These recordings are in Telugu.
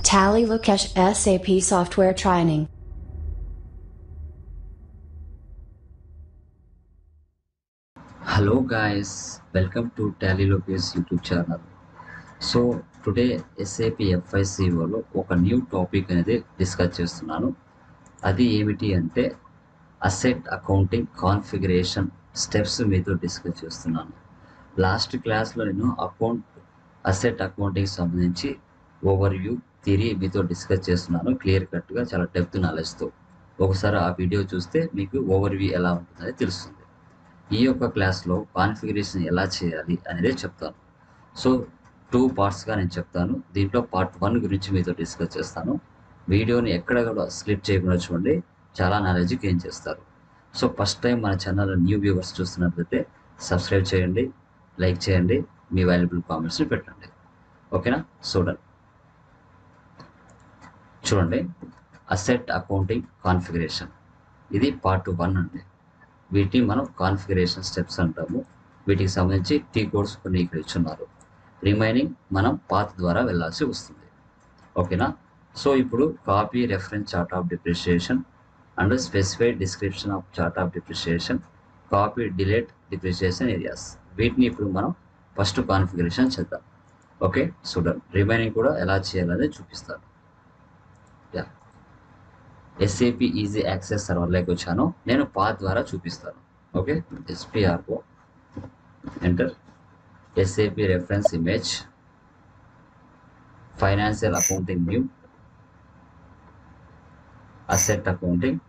Tally Lukesh SAP Software Training. Hello guys, welcome to Tally Lopez YouTube channel so today SAP ఎఫ్ఐసిఓలో ఒక న్యూ టాపిక్ అనేది డిస్కస్ చేస్తున్నాను అది ఏమిటి అంటే అసెట్ అకౌంటింగ్ కాన్ఫిగరేషన్ స్టెప్స్ మీతో డిస్కస్ చేస్తున్నాను లాస్ట్ క్లాస్లో నేను అకౌంట్ అసెట్ అకౌంటింగ్ సంబంధించి ఓవర్ వ్యూ థిరీ మీతో డిస్కస్ చేస్తున్నాను క్లియర్ కట్గా చాలా డెప్త్ నాలెడ్జ్తో ఒకసారి ఆ వీడియో చూస్తే మీకు ఓవర్ వ్యూ ఎలా ఉంటుందని తెలుస్తుంది ఈ యొక్క క్లాస్లో కాన్ఫిగరేషన్ ఎలా చేయాలి అనేది చెప్తాను సో టూ పార్ట్స్గా నేను చెప్తాను దీంట్లో పార్ట్ వన్ గురించి మీతో డిస్కస్ చేస్తాను వీడియోని ఎక్కడ కూడా స్లిప్ చేయకుండా చూడండి చాలా నాలెడ్జ్ గెయిన్ చేస్తారు సో ఫస్ట్ టైం మన ఛానల్ న్యూ వ్యూవర్స్ చూస్తున్నట్లయితే సబ్స్క్రైబ్ చేయండి లైక్ చేయండి మీ వాల్యుబుల్ కామెంట్స్ని పెట్టండి ఓకేనా చూడండి చూడండి అసెట్ అకౌంటింగ్ కాన్ఫిగరేషన్ ఇది పార్ట్ వన్ అండి వీటిని మనం కాన్ఫిగరేషన్ స్టెప్స్ అంటాము వీటికి సంబంధించి టీ కోడ్స్ కొన్ని ఇక్కడ ఇచ్చున్నారు రిమైనింగ్ మనం పాత్ ద్వారా వెళ్ళాల్సి వస్తుంది ఓకేనా సో ఇప్పుడు copy reference chart of depreciation and specified description of chart of depreciation copy delete depreciation areas వీటిని ఇప్పుడు మనం ఫస్ట్ కాన్ఫిగరేషన్ చేద్దాం ఓకే చూడండి రిమైనింగ్ కూడా ఎలా చేయాలనేది చూపిస్తాను యా ఎస్ఏపి ఈజీ యాక్సెస్ సర్వర్లోకి వచ్చాను నేను పాత్ ద్వారా చూపిస్తాను okay SPRO enter SAP reference image financial accounting new asset accounting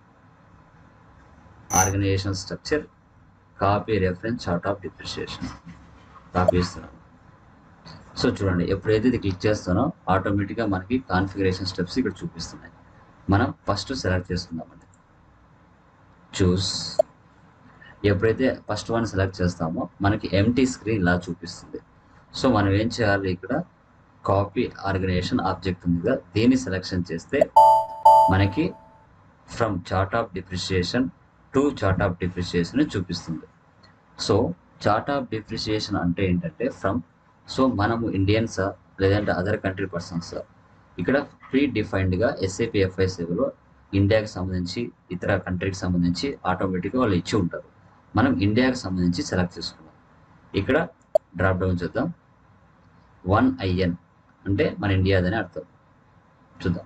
organisation structure copy reference chart of depreciation copy ఇస్తున్నాను సో చూడండి ఎప్పుడైతే ఇది క్లిక్ చేస్తానో ఆటోమేటిక్గా మనకి కాన్ఫిగరేషన్ స్టెప్స్ ఇక్కడ చూపిస్తున్నాయి మనం ఫస్ట్ సెలెక్ట్ చేసుకుందామండి చూస్ ఎప్పుడైతే ఫస్ట్ వన్ సెలెక్ట్ చేస్తామో మనకి ఎంటీ స్క్రీన్ ఇలా చూపిస్తుంది సో మనం ఏం చేయాలి ఇక్కడ కాపీ ఆర్గనైజేషన్ ఆబ్జెక్ట్ ఉంది కదా దీన్ని సెలెక్షన్ చేస్తే మనకి from chart of depreciation to chart of depreciation చూపిస్తుంది సో చార్ట్ ఆఫ్ డిప్రిషియేషన్ అంటే ఏంటంటే ఫ్రమ్ సో మనము ఇండియన్సా లేదంటే అదర్ కంట్రీ పర్సన్స్ ఇక్కడ ప్రీ డిఫైన్డ్గా ఎస్ఏపి ఎఫ్ఐసేవలో ఇండియాకి సంబంధించి ఇతర కంట్రీకి సంబంధించి ఆటోమేటిక్గా వాళ్ళు ఇచ్చి ఉంటారు మనం ఇండియాకి సంబంధించి సెలెక్ట్ చేసుకున్నాం ఇక్కడ డ్రాప్ డౌన్ చూద్దాం వన్ ఐఎన్ అంటే మన ఇండియాదని అర్థం చూద్దాం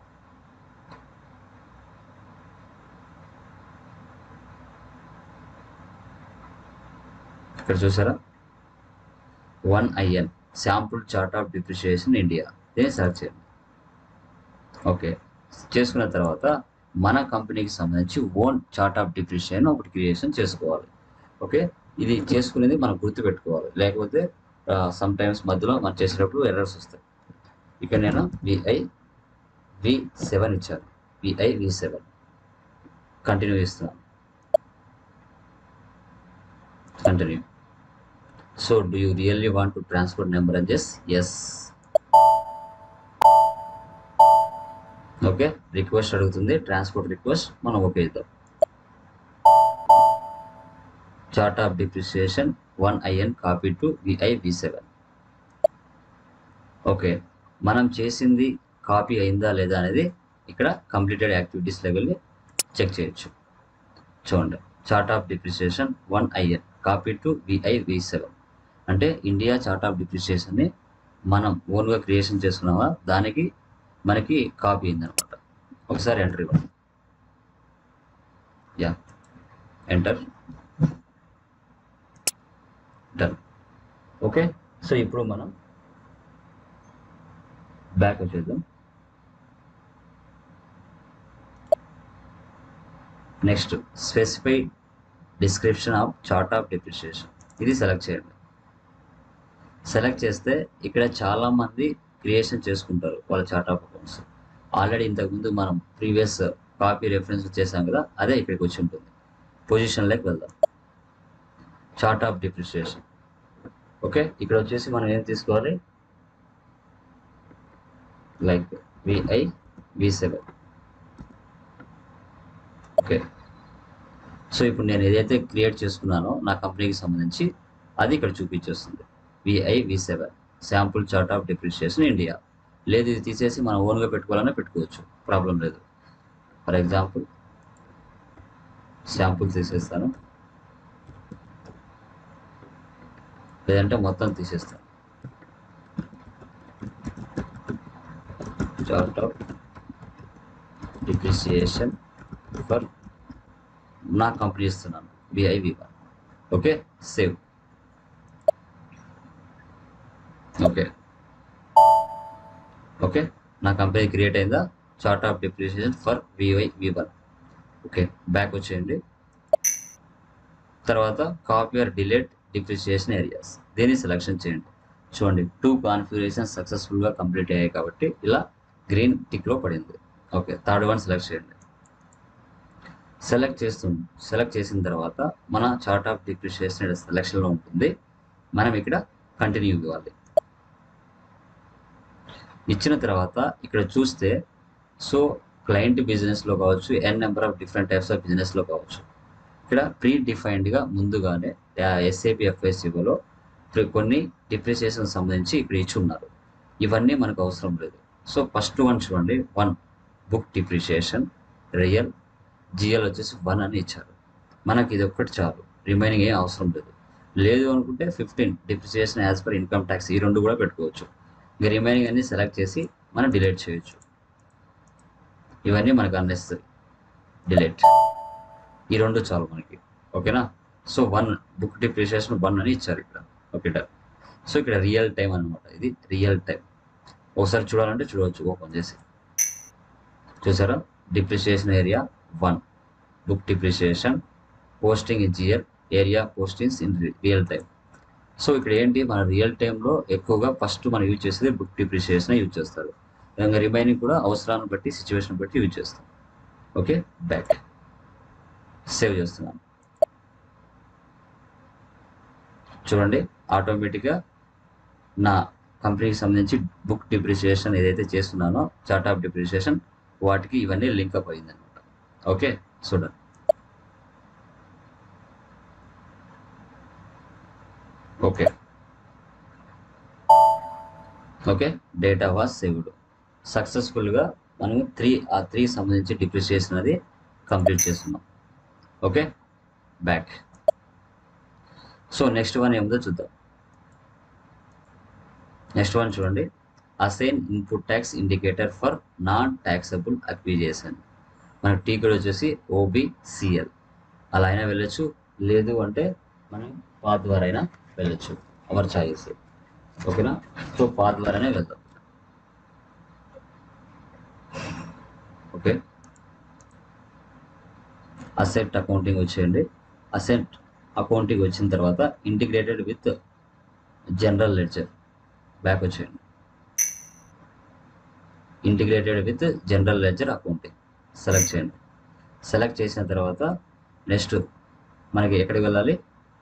ఇక్కడ చూసారా one IN sample chart of depreciation India దీన్ని సెలెక్ట్ చేయండి ఓకే చేసుకున్న తర్వాత మన కంపెనీకి సంబంధించి ఓన్ చార్ట్ ఆఫ్ డిప్రిషియేషన్ ఒకటి క్రియేషన్ చేసుకోవాలి ఓకే ఇది చేసుకునేది మనం గుర్తుపెట్టుకోవాలి లేకపోతే సమ్ టైమ్స్ మధ్యలో మనం చేసేటప్పుడు ఎర్రర్స్ వస్తాయి ఇక నేను విఐ వి సెవెన్ ఇచ్చాను విఐ వి సెవెన్ కంటిన్యూ ఇస్తున్నాను continue so do you really want to transport number అని జస్ట్ ఎస్ ఓకే రిక్వెస్ట్ అడుగుతుంది ట్రాన్స్పోర్ట్ రిక్వెస్ట్ మనం ఓకే ఇద్దాం chart of depreciation one IN copy to VI V seven okay మనం చేసింది కాపీ అయిందా లేదా అనేది ఇక్కడ కంప్లీటెడ్ యాక్టివిటీస్ లెవెల్ని చెక్ చేయొచ్చు చూడండి chart of depreciation one IN copy to VI V seven అంటే ఇండియా చార్ట్ ఆఫ్ డిప్రిసియేషన్ని మనం ఓన్గా క్రియేషన్ చేసుకున్నామా దానికి మనకి కాపీ అయిందనమాట ఒకసారి ఎంటర్ ఇవ్వండి yeah enter done okay so ఇప్పుడు మనం బ్యాక్ వచ్చేద్దాం next specify description of chart of depreciation ఇది సెలెక్ట్ చేయండి సెలెక్ట్ చేస్తే ఇక్కడ చాలామంది క్రియేషన్ చేసుకుంటారు వాళ్ళ చార్ట్ ఆఫ్ అకౌంట్స్ ఆల్రెడీ ఇంతకుముందు మనం ప్రీవియస్ కాపీ రెఫరెన్స్ చేసాం కదా అదే ఇక్కడికి వచ్చి ఉంటుంది పొజిషన్లోకి వెళ్దాం చార్ట్ ఆఫ్ డిప్రిషియేషన్ ఓకే ఇక్కడ వచ్చేసి మనం ఏం తీసుకోవాలి like VI V seven okay so ఇప్పుడు నేను ఏదైతే క్రియేట్ చేసుకున్నానో నా కంపెనీకి సంబంధించి అది ఇక్కడ చూపించేస్తుంది VI V seven sample chart of depreciation India లేదు ఇది తీసేసి మనం ఓన్గా పెట్టుకోవాలన్నా పెట్టుకోవచ్చు ప్రాబ్లం లేదు ఫర్ ఎగ్జాంపుల్ శాంపుల్ తీసేస్తాను లేదంటే మొత్తం తీసేస్తాను చార్ట్ ఆఫ్ డిప్రిసియేషన్ ఫర్ నా కంపెనీ ఇస్తున్నాను BIV one okay save okay okay నా కంపెనీ క్రియేట్ అయిందా chart of depreciation for VY V one okay back వచ్చేయండి తర్వాత copy or delete depreciation areas దీన్ని సెలెక్షన్ చేయండి చూడండి టూ కాన్ఫిగరేషన్ సక్సెస్ఫుల్గా కంప్లీట్ అయ్యాయి కాబట్టి ఇలా గ్రీన్ టిక్లో పడింది ఓకే థర్డ్ వన్ సెలెక్ట్ చేయండి సెలెక్ట్ చేస్తుంది సెలెక్ట్ చేసిన తర్వాత మన చార్ట్ ఆఫ్ డిప్రిషియేషన్ సెలెక్షన్లో ఉంటుంది మనం ఇక్కడ కంటిన్యూ ఇవ్వాలి ఇచ్చిన తర్వాత ఇక్కడ చూస్తే సో క్లయింట్ బిజినెస్లో కావచ్చు n number of different types of బిజినెస్లో కావచ్చు ఇక్కడ ప్రీ డిఫైన్డ్గా ముందుగానే ఎస్ఏపి ఎఫ్ఎస్సిఓలో కొన్ని డిప్రిసియేషన్ సంబంధించి ఇక్కడ ఇచ్చి ఉన్నారు ఇవన్నీ మనకు అవసరం లేదు సో ఫస్ట్ వన్ చూడండి one book depreciation real GL వచ్చేసి వన్ అని ఇచ్చారు మనకి ఇది ఒక్కటి చాలు రిమైనింగ్ ఏం అవసరం లేదు లేదు అనుకుంటే fifteen depreciation as per income tax ఈ రెండు కూడా పెట్టుకోవచ్చు ఇక రిమైనింగ్ అన్ని సెలెక్ట్ చేసి మనం డిలీట్ చేయొచ్చు ఇవన్నీ మనకు అన్నెసరీ డిలీట్ ఈ రెండు చాలు మనకి ఓకేనా so one book depreciation one అని ఇచ్చారు ఇక్కడ ఓకే డన్ సో ఇక్కడ రియల్ టైం అనమాట ఇది రియల్ టైం ఒకసారి చూడాలంటే చూడవచ్చు ఓపెన్ చేసి చూసారా depreciation area one book depreciation posting in GL area postings in real time so ఇక్కడ ఏంటి మన రియల్ టైంలో ఎక్కువగా ఫస్ట్ మనం యూజ్ చేసేది బుక్ డిప్రిషియేషన్ యూజ్ చేస్తారు ఇంకా రిమైనింగ్ కూడా అవసరాన్ని బట్టి సిచ్యువేషన్ బట్టి యూజ్ చేస్తాం ఓకే బ్యాక్ సేవ్ చేస్తున్నాను చూడండి ఆటోమేటిక్గా నా కంపెనీకి సంబంధించి బుక్ డిప్రిషియేషన్ ఏదైతే చేస్తున్నానో చార్ట్ ఆఫ్ డిప్రిషియేషన్ వాటికి ఇవన్నీ లింక్ అప్ అయింది అనమాట ఓకే చూడండి okay okay data was saved సక్సెస్ఫుల్గా మనం త్రీ ఆ త్రీ సంబంధించి డిప్రిషియేషన్ అది కంప్లీట్ చేస్తున్నాం okay back so next one ఏముందో చూద్దాం నెక్స్ట్ వన్ చూడండి assign input tax indicator for non taxable acquisition మన టీ కోడ్ వచ్చేసి ఓబిసిఎల్ అలా అయినా వెళ్ళొచ్చు లేదు అంటే మనం పాత్ ద్వారా అయినా వెళ్ళొచ్చు అవర్ చాయిస్ ఓకేనా సో పాత్ ద్వారానే వెళ్దాం ఓకే అసెట్ అకౌంటింగ్ వచ్చేయండి అసెట్ అకౌంటింగ్ వచ్చిన తర్వాత integrated with general ledger back వచ్చేయండి integrated with general ledger accounting select చేయండి సెలెక్ట్ చేసిన తర్వాత నెక్స్ట్ మనకి ఎక్కడికి వెళ్ళాలి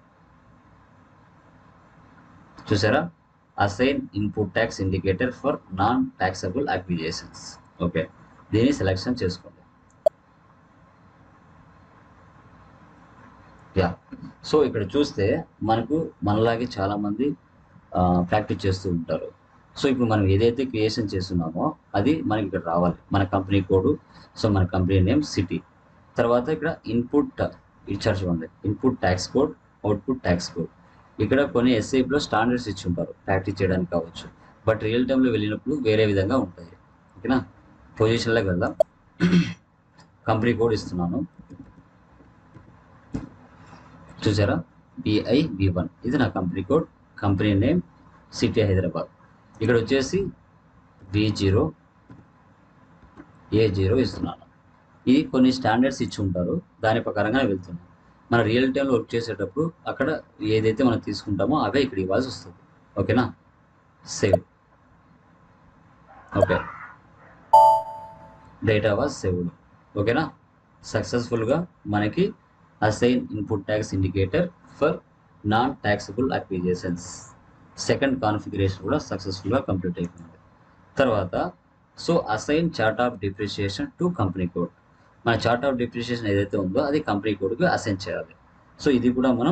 చూసారా assign input tax indicator for non taxable acquisitions okay దీన్ని సెలెక్షన్ చేసుకోండి యా సో ఇక్కడ చూస్తే మనకు మనలాగే చాలా మంది ప్రాక్టీస్ చేస్తూ ఉంటారు సో ఇప్పుడు మనం ఏదైతే క్రియేషన్ చేస్తున్నామో అది మనకి ఇక్కడ రావాలి మన కంపెనీ కోడ్ సో మన కంపెనీ నేమ్ సిటీ తర్వాత ఇక్కడ ఇన్పుట్ ఇచ్చారు చూడండి input tax code output tax code ఇక్కడ కొన్ని ఎస్ఐపిలో స్టాండర్డ్స్ ఇచ్చి ఉంటారు ప్రాక్టీస్ చేయడానికి కావచ్చు బట్ రియల్ టైంలో వెళ్ళినప్పుడు వేరే విధంగా ఉంటాయి ఓకేనా పొజిషన్లోకి వెళ్దాం కంపెనీ కోడ్ ఇస్తున్నాను చూసారా బిఐ వి వన్ ఇది నా company code company name city Hyderabad ఇక్కడ వచ్చేసి బి జీరో ఏ జీరో ఇస్తున్నాను ఇది కొన్ని స్టాండర్డ్స్ ఇచ్చి ఉంటారు దాని ప్రకారంగా వెళ్తున్నాను మన రియల్ టైంలో వర్క్ చేసేటప్పుడు అక్కడ ఏదైతే మనం తీసుకుంటామో అవే ఇక్కడ ఇవ్వాల్సి వస్తుంది ఓకేనా save okay data was saved ఓకేనా సక్సెస్ఫుల్గా మనకి assign input tax indicator for non taxable acquisitions second configuration కూడా సక్సెస్ఫుల్గా కంప్లీట్ అయిపోయింది తర్వాత so assign chart of depreciation to company code మన చార్ట్ ఆఫ్ డిప్రిషియేషన్ ఏదైతే ఉందో అది కంపెనీ కోడ్కి అసైన్ చేయాలి సో ఇది కూడా మనం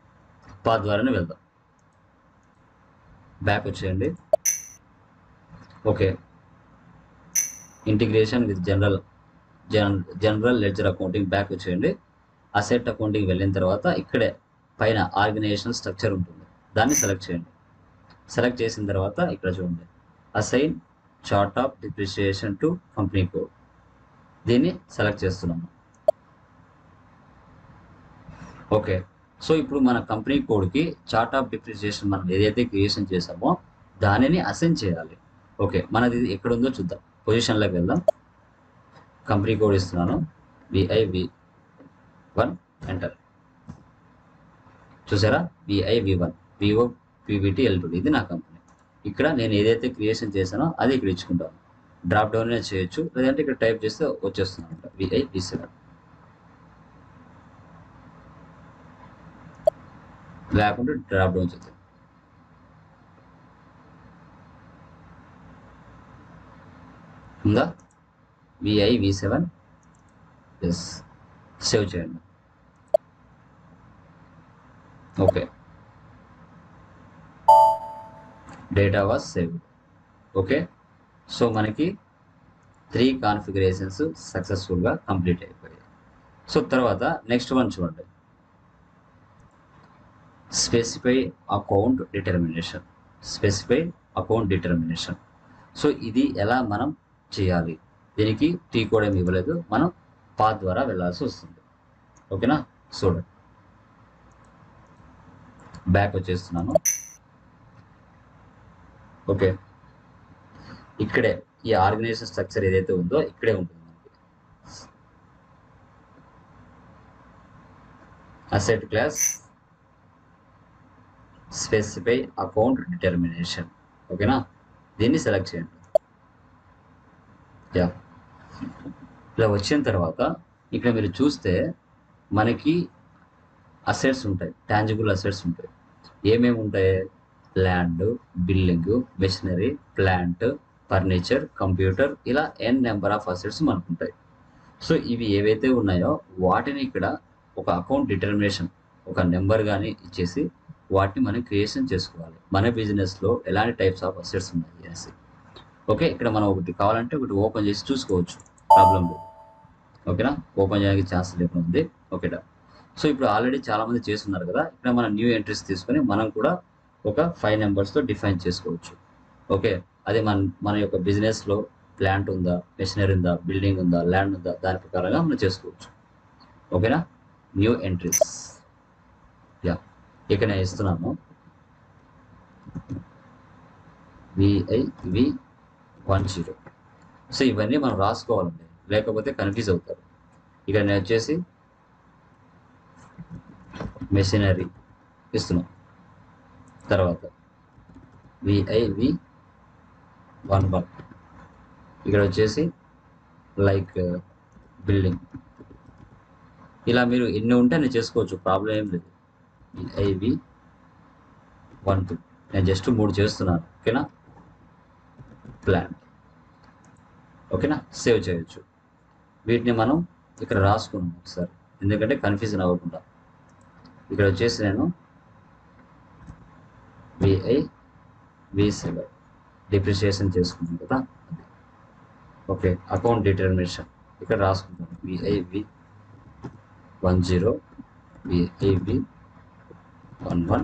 పా ద్వారానే వెళ్దాం బ్యాక్ వచ్చేయండి okay integration with general gen general ledger accounting back వచ్చేయండి అసెట్ అకౌంటింగ్ వెళ్ళిన తర్వాత ఇక్కడే పైన ఆర్గనైజేషన్ స్ట్రక్చర్ ఉంటుంది దాన్ని సెలెక్ట్ చేయండి సెలెక్ట్ చేసిన తర్వాత ఇక్కడ చూడండి assign chart of depreciation to company code దీన్ని సెలెక్ట్ చేస్తున్నాము ఓకే సో ఇప్పుడు మన కంపెనీ కోడ్కి చార్ట్ ఆఫ్ డిప్రిషియేషన్ మనం ఏదైతే క్రియేషన్ చేసామో దానిని అసైన్ చేయాలి ఓకే మనది ఇది ఎక్కడ ఉందో చూద్దాం పొజిషన్లోకి వెళ్దాం కంపెనీ కోడ్ ఇస్తున్నాను విఐవి వన్ ఎంటర్ చూసారా VIV one Vivo PVT LTD ఇది నా కంపెనీ ఇక్కడ నేను ఏదైతే క్రియేషన్ చేశానో అది ఇక్కడ ఇచ్చుకుంటాను డ్రాప్ డౌన్ చేయొచ్చు లేదంటే ఇక్కడ టైప్ చేస్తే వచ్చేస్తుంది అనమాట విఐ వి సెవెన్ లేకుంటే డ్రాప్ డౌన్ చేద్దాం ఉందా VI V seven yes save చేయండి okay data was save okay so మనకి త్రీ కాన్ఫిగరేషన్స్ సక్సెస్ఫుల్గా కంప్లీట్ అయిపోయాయి సో తర్వాత నెక్స్ట్ వన్ చూడండి specify account determination specify account determination so ఇది ఎలా మనం చేయాలి దీనికి టీ కోడ్ ఏమి ఇవ్వలేదు మనం పాత్ ద్వారా వెళ్ళాల్సి వస్తుంది ఓకేనా చూడండి బ్యాక్ వచ్చేస్తున్నాను ఓకే ఇక్కడే ఈ ఆర్గనైజేషన్ స్ట్రక్చర్ ఏదైతే ఉందో ఇక్కడే ఉంటుంది మనకి asset class specify account determination ఓకేనా దీన్ని సెలెక్ట్ చేయండి యా ఇలా వచ్చిన తర్వాత ఇక్కడ మీరు చూస్తే మనకి అసెట్స్ ఉంటాయి టాంజిబుల్ అసెట్స్ ఉంటాయి ఏమేమి ఉంటాయి land building machinery plant furniture computer ఇలా ఎన్ నెంబర్ ఆఫ్ అసెట్స్ మనకు ఉంటాయి సో ఇవి ఏవైతే ఉన్నాయో వాటిని ఇక్కడ ఒక అకౌంట్ డిటర్మినేషన్ ఒక నెంబర్ కానీ ఇచ్చేసి వాటిని మనం క్రియేషన్ చేసుకోవాలి మన బిజినెస్లో ఎలాంటి టైప్స్ ఆఫ్ అసెట్స్ ఉన్నాయి అనేసి ఓకే ఇక్కడ మనం ఒకటి కావాలంటే ఒకటి ఓపెన్ చేసి చూసుకోవచ్చు ప్రాబ్లం లేదు ఓకేనా ఓపెన్ చేయడానికి ఛాన్స్ లేకుండా ఉంది ఓకేనా సో ఇప్పుడు ఆల్రెడీ చాలా మంది చేస్తున్నారు కదా ఇక్కడ మనం న్యూ ఎంట్రీస్ తీసుకొని మనం కూడా ఒక ఫైవ్ నెంబర్స్తో డిఫైన్ చేసుకోవచ్చు ఓకే అదే మన మన యొక్క బిజినెస్లో ప్లాంట్ ఉందా మెషినరీ ఉందా బిల్డింగ్ ఉందా ల్యాండ్ ఉందా దాని ప్రకారంగా మనం చేసుకోవచ్చు ఓకేనా న్యూ ఎంట్రీస్ యా ఇక నేను ఇస్తున్నాను VI V one zero so ఇవన్నీ మనం రాసుకోవాలండి లేకపోతే కన్ఫ్యూజ్ అవుతారు ఇక నేను వచ్చేసి మెషినరీ ఇస్తున్నాం తర్వాత విఐవి వన్ వన్ ఇక్కడ వచ్చేసి లైక్ బిల్డింగ్ ఇలా మీరు ఎన్ని ఉంటే నేను చేసుకోవచ్చు ప్రాబ్లం ఏం లేదు విఐవి వన్ టూ నేను జస్ట్ మూడు చేస్తున్నాను ఓకేనా ప్లాన్ ఓకేనా సేవ్ చేయొచ్చు వీటిని మనం ఇక్కడ రాసుకున్నాం ఒకసారి ఎందుకంటే కన్ఫ్యూజన్ అవ్వకుండా ఇక్కడ వచ్చేసి నేను విఐ వి సెవెన్ డిప్రిషియేషన్ చేసుకున్నాను కదా అది ఓకే అకౌంట్ డిటర్మినేషన్ ఇక్కడ రాసుకుంటాను VI V one zero VI V one one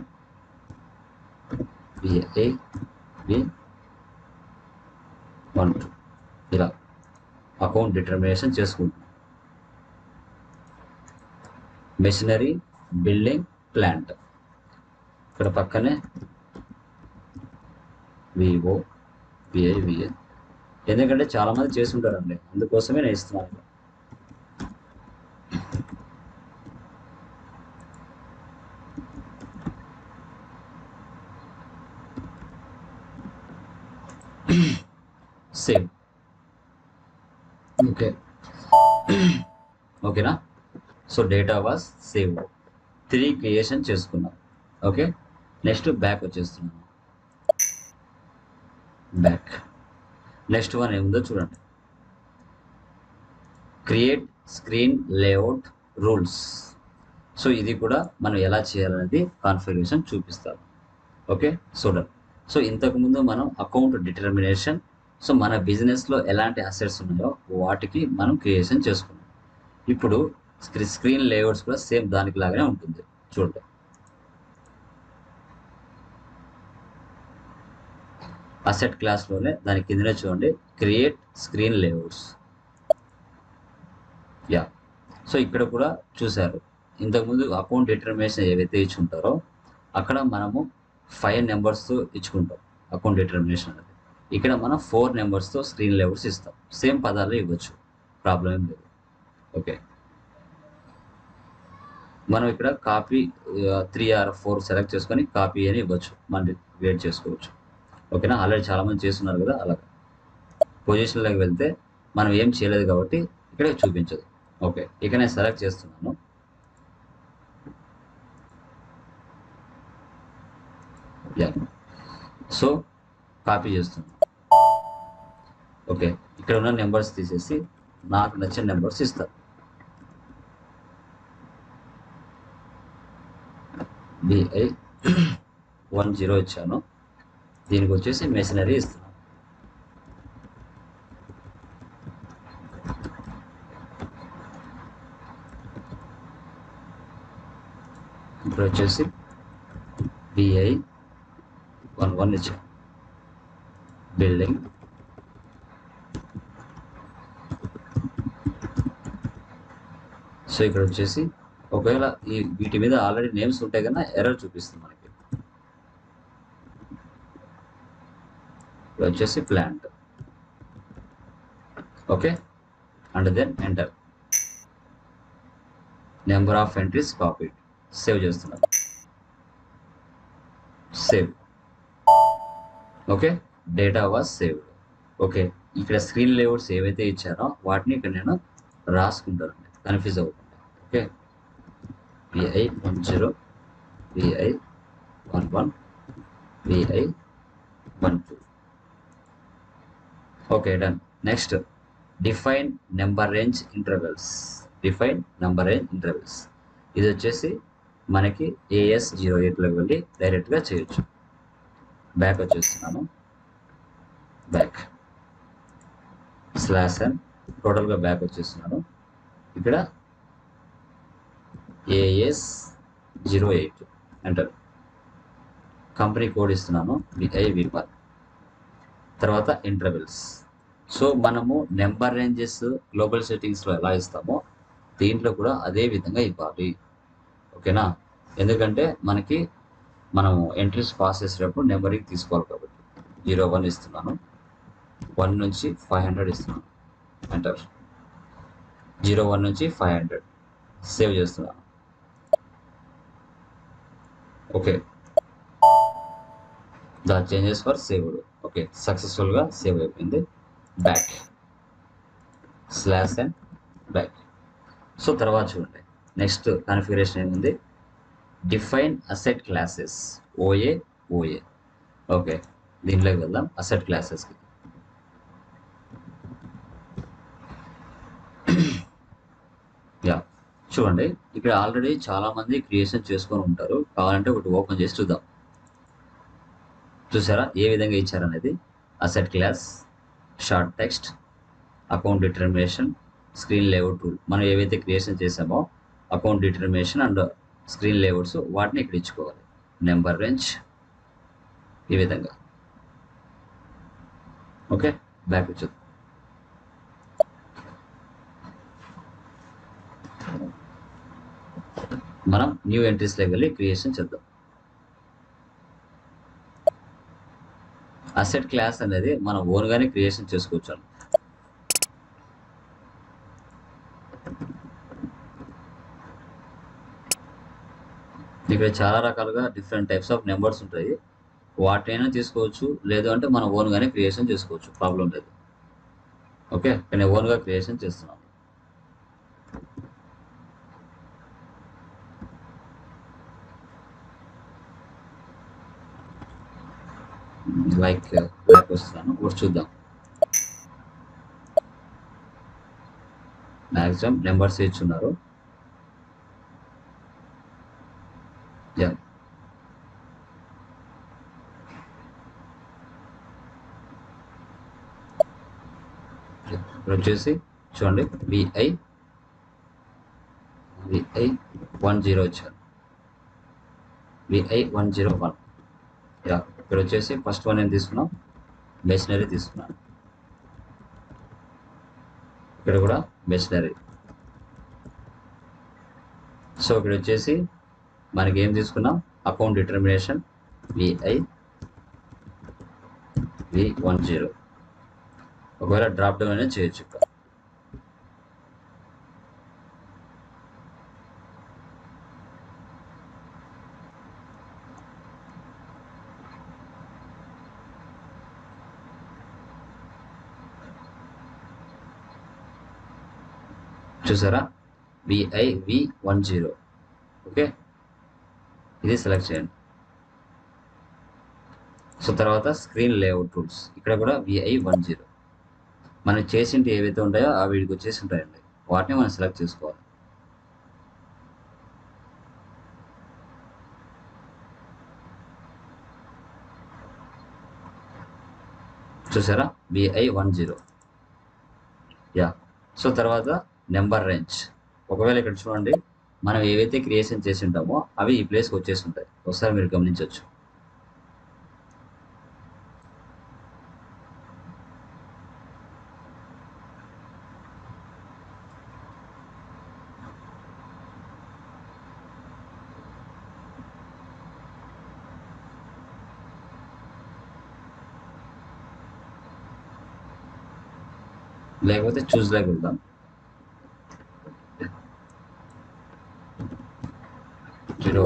VI V one two ఇలా అకౌంట్ డిటర్మినేషన్ చేసుకుంటాం మెషినరీ బిల్డింగ్ ప్లాంట్ ఇక్కడ పక్కనే వివో విఐ విఏ ఎందుకంటే చాలా మంది చేస్తుంటారండి అందుకోసమే నేను ఇస్తున్నాను ఇక్కడ. సేమ్ ఓకే ఓకేనా so data was save three creation చేసుకున్నాం ఓకే నెక్స్ట్ బ్యాక్ వచ్చేస్తున్నాను బ్యాక్ నెక్స్ట్ వన్ ఏముందో చూడండి create screen layout rules so ఇది కూడా మనం ఎలా చేయాలనేది కాన్ఫిగరేషన్ చూపిస్తారు ఓకే చూడండి సో ఇంతకుముందు మనం అకౌంట్ డిటర్మినేషన్ సో మన బిజినెస్లో ఎలాంటి అసెట్స్ ఉన్నాయో వాటికి మనం క్రియేషన్ చేసుకున్నాం ఇప్పుడు స్క్రీ స్క్రీన్ లేఅవుట్స్ కూడా సేమ్ దానికి లాగానే ఉంటుంది చూడండి అసెట్ క్లాస్లోనే దాని కిందనే చూడండి create screen layouts yeah so ఇక్కడ కూడా చూశారు ఇంతకుముందు అకౌంట్ డిటర్మినేషన్ ఏవైతే ఇచ్చి ఉంటారో అక్కడ మనము ఫైవ్ నెంబర్స్తో ఇచ్చుకుంటాం అకౌంట్ డిటర్మినేషన్ అనేది ఇక్కడ మనం ఫోర్ నెంబర్స్తో స్క్రీన్ లెవెల్స్ ఇస్తాం సేమ్ పదాలు ఇవ్వచ్చు ప్రాబ్లం ఏం లేదు ఓకే మనం ఇక్కడ copy three or four select చేసుకొని కాపీ అని ఇవ్వచ్చు మనం క్రియేట్ చేసుకోవచ్చు ఓకేనా ఆల్రెడీ చాలామంది చేస్తున్నారు కదా అలాగా పొజిషన్లోకి వెళ్తే మనం ఏం చేయలేదు కాబట్టి ఇక్కడ చూపించదు ఓకే ఇక నేను సెలెక్ట్ చేస్తున్నాను యా సో కాపీ చేస్తున్నాను ఓకే ఇక్కడ ఉన్న నెంబర్స్ తీసేసి నాకు నచ్చిన నెంబర్స్ ఇస్తాను బిఐ వన్ జీరో ఇచ్చాను దీనికి వచ్చేసి మెషినరీ ఇస్తున్నాను ఇప్పుడు వచ్చేసి బిఐ వన్ వన్ ఇచ్చాను బిల్డింగ్ సో ఇక్కడ వచ్చేసి ఒకవేళ ఈ వీటి మీద ఆల్రెడీ నేమ్స్ ఉంటాయి కన్నా ఎర్రర్ చూపిస్తుంది మనకి ఇక్కడ వచ్చేసి plant okay and then enter number of entries copy save చేస్తున్నాను save okay data was saved okay ఇక్కడ స్క్రీన్ లేఅవుట్స్ ఏవైతే ఇచ్చారో వాటిని ఇక్కడ నేను రాసుకుంటానండి కన్ఫ్యూజ్ అవ్వకుండా okay VI one zero VI one one VI one two okay done next define number range intervals define number range intervals ఇది వచ్చేసి మనకి ఏఎస్ జీరో ఎయిట్లోకి వెళ్ళి డైరెక్ట్గా చేయొచ్చు బ్యాక్ వచ్చేస్తున్నాను బ్యాక్ స్లాష్ అండ్ టోటల్గా బ్యాక్ వచ్చేస్తున్నాను ఇక్కడ AS zero eight enter company code ఇస్తున్నాను విఐ విపర్ తర్వాత ఇంటర్వెల్స్ సో మనము నెంబర్ రేంజెస్ గ్లోబల్ సెట్టింగ్స్లో ఎలా ఇస్తామో దీంట్లో కూడా అదే విధంగా ఇవ్వాలి ఓకేనా ఎందుకంటే మనకి మనము ఎంట్రీస్ పాస్ చేసేటప్పుడు నెంబరింగ్ తీసుకోవాలి కాబట్టి జీరో వన్ ఇస్తున్నాను వన్ నుంచి ఫైవ్ హండ్రెడ్ ఇస్తున్నాను ఎంటర్ జీరో వన్ నుంచి ఫైవ్ హండ్రెడ్ సేవ్ చేస్తున్నాను okay the changes for saved okay సక్సెస్ఫుల్గా సేవ్ అయిపోయింది back slash and back so తర్వాత చూడండి నెక్స్ట్ కాన్ఫిగరేషన్ ఏముంది define asset classes OA OA okay దీంట్లోకి వెళ్దాం అసెట్ క్లాసెస్కి యా చూడండి ఇక్కడ ఆల్రెడీ చాలా మంది క్రియేషన్ చేసుకొని ఉంటారు కావాలంటే ఒకటి ఓపెన్ చేసి చూద్దాం చూసారా ఏ విధంగా ఇచ్చారనేది asset class short text account determination screen layout tool మనం ఏవైతే క్రియేషన్ చేసామో account determination and screen layouts వాటిని ఇక్కడ ఇచ్చుకోవాలి నెంబర్ రేంజ్ ఈ విధంగా ఓకే బ్యాక్ వచ్చేది మనం న్యూ ఎంట్రీస్లోకి వెళ్ళి క్రియేషన్ చేద్దాం అసెట్ క్లాస్ అనేది మనం ఓన్గానే క్రియేషన్ చేసుకోవచ్చు అన్నమాట. ఇక్కడ చాలా రకాలుగా డిఫరెంట్ టైప్స్ ఆఫ్ నెంబర్స్ ఉంటాయి వాటినైనా తీసుకోవచ్చు లేదు అంటే మనం ఓన్గానే క్రియేషన్ చేసుకోవచ్చు ప్రాబ్లం లేదు ఓకే నేను ఓన్గా క్రియేషన్ చేస్తున్నాను లైక్ బ్యాక్ వస్తున్నాను ఒకటి చూద్దాం మ్యాక్సిమం నెంబర్స్ ఇచ్చున్నారు యా ఇక్కడ వచ్చేసి చూడండి విఐ విఐ వన్ జీరో ఇచ్చారు VI one zero one yeah ఇక్కడ వచ్చేసి ఫస్ట్ వన్ ఏం తీసుకున్నాం మెషినరీ తీసుకున్నాను ఇక్కడ కూడా మెషినరీ సో ఇక్కడ వచ్చేసి మనకి ఏం తీసుకున్నాం account determination VI V one zero ఒకవేళ డ్రాప్ డౌన్ అనేది చేయొచ్చు ఇక్కడ చూసారా VI V one zero okay ఇది సెలెక్ట్ చేయండి సో తర్వాత స్క్రీన్ లేఅవుట్ టూల్స్ ఇక్కడ కూడా విఐ వన్ జీరో మనం చేసింటి ఏవైతే ఉంటాయో అవి వీడికి వచ్చేసి ఉంటాయండి వాటిని మనం సెలెక్ట్ చేసుకోవాలి చూసారా VI one zero yeah so తర్వాత నెంబర్ రేంజ్ ఒకవేళ ఇక్కడ చూడండి మనం ఏవైతే క్రియేషన్ చేసి ఉంటామో అవి ఈ ప్లేస్కి వచ్చేసి ఉంటాయి ఒకసారి మీరు గమనించవచ్చు లేకపోతే చూస్ లాగా వెళ్దాం జీరో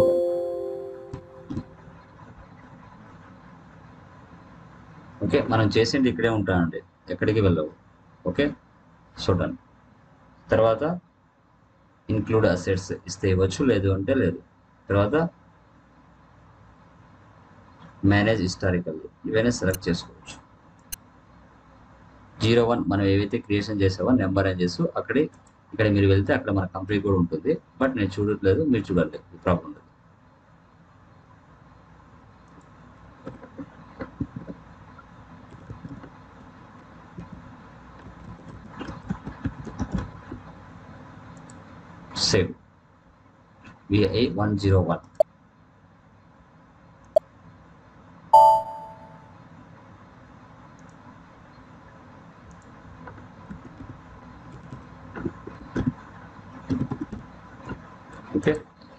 ఓకే మనం చేసింది ఇక్కడే ఉంటానండి ఎక్కడికి వెళ్ళవు ఓకే చూడండి తర్వాత ఇన్క్లూడ్ అసెట్స్ ఇస్తే ఇవ్వచ్చు లేదు అంటే లేదు తర్వాత మేనేజ్ హిస్టారికల్ ఇవన్నీ సెలెక్ట్ చేసుకోవచ్చు జీరో వన్ మనం ఏవైతే క్రియేషన్ చేసామో నెంబర్ అని చేసి అక్కడే ఇక్కడ మీరు వెళ్తే అక్కడ మన కంపెనీ కూడా ఉంటుంది బట్ నేను చూడట్లేదు మీరు చూడండి ప్రాబ్లం లేదు save VI one zero one okay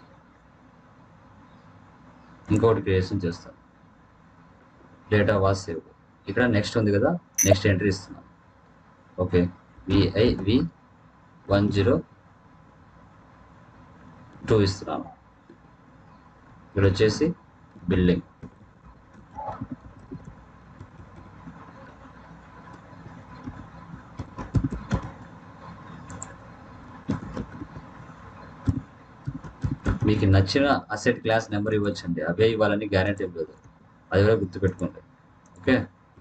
ఇంకొకటి క్రియేషన్ చేస్తాను డేటా వాస్ సేవ్ ఇక్కడ నెక్స్ట్ ఉంది కదా నెక్స్ట్ ఎంట్రీ ఇస్తున్నాను okay VI V one zero two ఇస్తున్నాను ఇక్కడ వచ్చేసి బిల్డింగ్ మీకు నచ్చిన అసెట్ క్లాస్ నెంబర్ ఇవ్వచ్చండి అవే ఇవ్వాలని గ్యారెంటీ లేదు అది కూడా గుర్తుపెట్టుకోండి ఓకే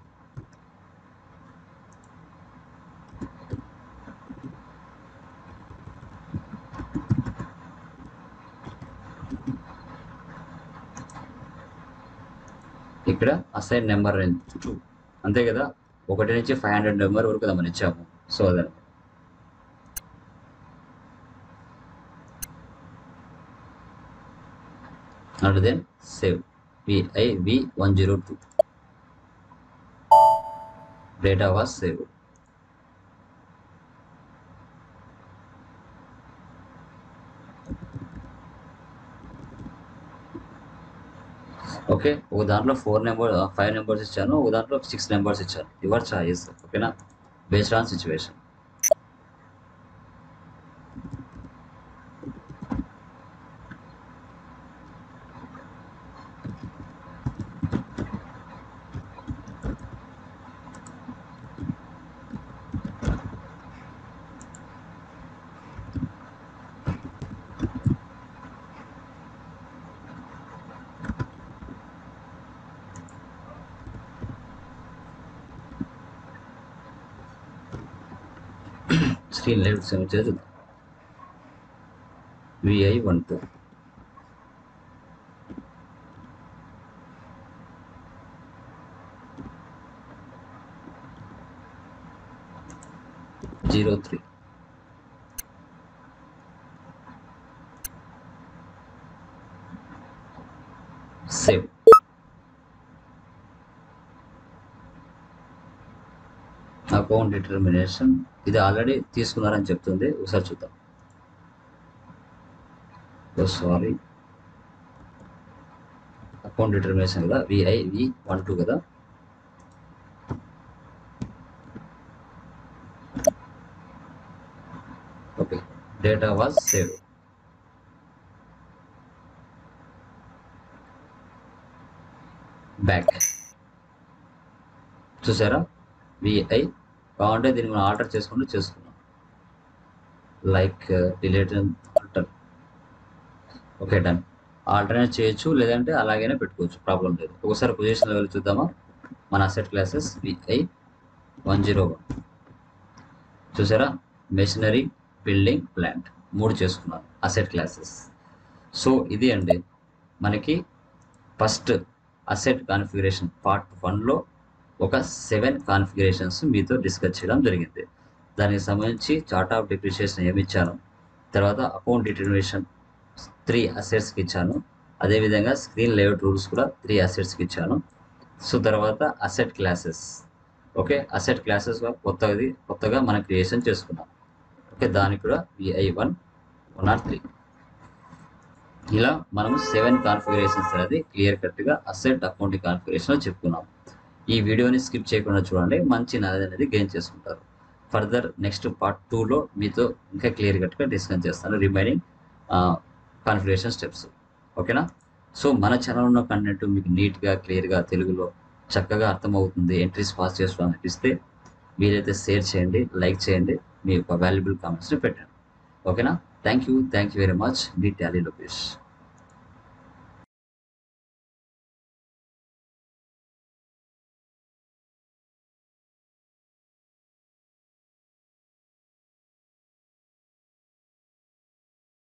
ఇక్కడ అసైన్ నెంబర్ టూ అంతే కదా ఒకటి నుంచి ఫైవ్ హండ్రెడ్ నెంబర్ వరకు మనం ఇచ్చాము సో అదే and then save viv 102 data was saved okay ఒక దాంట్లో ఫోర్ నెంబర్ ఫైవ్ నెంబర్స్ ఇచ్చాను ఒక దాంట్లో సిక్స్ నెంబర్స్ ఇచ్చాను యువర్ చాయిస్ ఓకేనా based on situation screen live save చేద్దాం VI one two zero three save account determination ఇది ఆల్రెడీ తీసుకున్నారని చెప్తుంది ఒకసారి చూద్దాం సారీ అకౌంట్ డిటర్మినేషన్ కదా విఐ వి వన్ టూ కదా okay data was save back చూసారా విఐ కావాలంటే దీన్ని మనం ఆర్డర్ చేసుకుంటూ చేసుకున్నాం like delete alter okay done alternate చేయొచ్చు లేదంటే అలాగైనా పెట్టుకోవచ్చు ప్రాబ్లం లేదు ఒకసారి పొజిషన్ లెవెల్ చూద్దామా మన asset classes VI one zero one చూసారా మెషినరీ బిల్డింగ్ ప్లాంట్ మూడు చేసుకున్నాను అసెట్ క్లాసెస్ సో ఇది అండి మనకి ఫస్ట్ అసెట్ కాన్ఫిగరేషన్ పార్ట్ వన్లో ఒక సెవెన్ కాన్ఫిగరేషన్స్ మీతో డిస్కస్ చేయడం జరిగింది దానికి సంబంధించి చార్ట్ ఆఫ్ డిప్రిషియేషన్ ఏమి ఇచ్చాను తర్వాత అకౌంట్ డిటర్మినేషన్ త్రీ అసెట్స్కి ఇచ్చాను అదేవిధంగా స్క్రీన్ లేఅవుట్ రూల్స్ కూడా త్రీ అసెట్స్కి ఇచ్చాను సో తర్వాత asset classes okay asset classes కొత్తది కొత్తగా మనం క్రియేషన్ చేసుకున్నాం ఓకే దానికి కూడా VI one one R three ఇలా మనము సెవెన్ కాన్ఫిగరేషన్స్ అనేది క్లియర్ కట్గా అసెట్ అకౌంటింగ్ కాన్ఫిగరేషన్ చెప్పుకున్నాం ఈ వీడియోని స్కిప్ చేయకుండా చూడండి మంచి నాలెడ్జ్ అనేది గెయిన్ చేసుకుంటారు ఫర్దర్ నెక్స్ట్ పార్ట్ టూలో మీతో ఇంకా క్లియర్ కట్గా డిస్కస్ చేస్తాను రిమైనింగ్ కాన్ఫిగరేషన్ స్టెప్స్ ఓకేనా సో మన ఛానల్ ఉన్న కంటెంట్ మీకు నీట్గా క్లియర్గా తెలుగులో చక్కగా అర్థమవుతుంది ఎంట్రీస్ పాస్ చేసుకోవడం అనిపిస్తే మీరైతే షేర్ చేయండి లైక్ చేయండి మీ యొక్క వాల్యుబుల్ కామెంట్స్ని పెట్టండి ఓకేనా thank you thank you very much మీ టాలీ లోకేష్